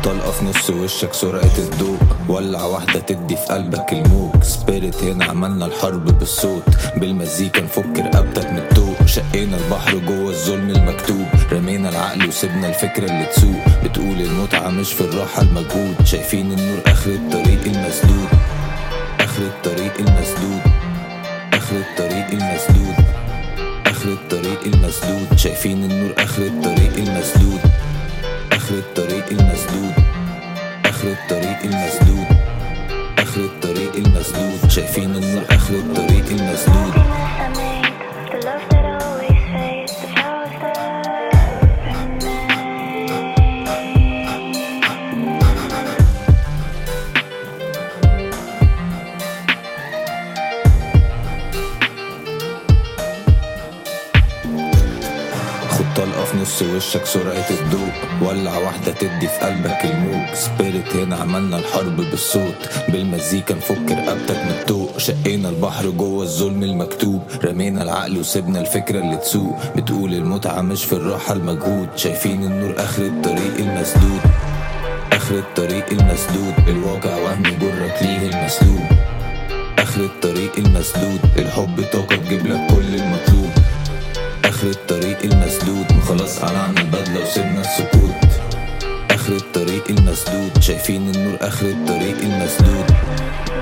طلقة في نص وشك سرعة الضوء ولع واحدة تدي في قلبك الموج سبيريت هنا عملنا الحرب بالصوت بالمزيكا نفك رقبتك من الطوق شقينا البحر جوه الظلم المكتوب رمينا العقل وسيبنا الفكرة اللي تسوق بتقول المتعة مش في الراحة المجهود شايفين النور آخر الطريق المسدود آخر الطريق المسدود آخر الطريق المسدود آخر الطريق المسدود شايفين النور آخر الطريق المسدود آخر الطريق المسدود آخر الطريق المسدود آخر الطريق المسدود شايفين النور آخر الطريق المسدود I made the love that always fades, the flowers that remain. خد طلقة في نص وشك سرعة الضوء ولع واحدة تدي في قلبك الموج سبيريت هنا عملنا الحرب بالصوت بالمزيكا نفك رقبتك من الطوق شقينا البحر جوه الظلم المكتوب رمينا العقل وسيبنا الفكرة اللي تسوق بتقول المتعة مش في الراحة المجهود شايفين النور آخر الطريق المسدود آخر الطريق المسدود الواقع وهم جرك ليه المسلوب آخر الطريق المسدود الحب طاقة تجيب لك كل المطلوب اخر الطريق المسدود خلاص قلعنا البدله وسيبنا السكوت اخر الطريق المسدود شايفين النور اخر الطريق المسدود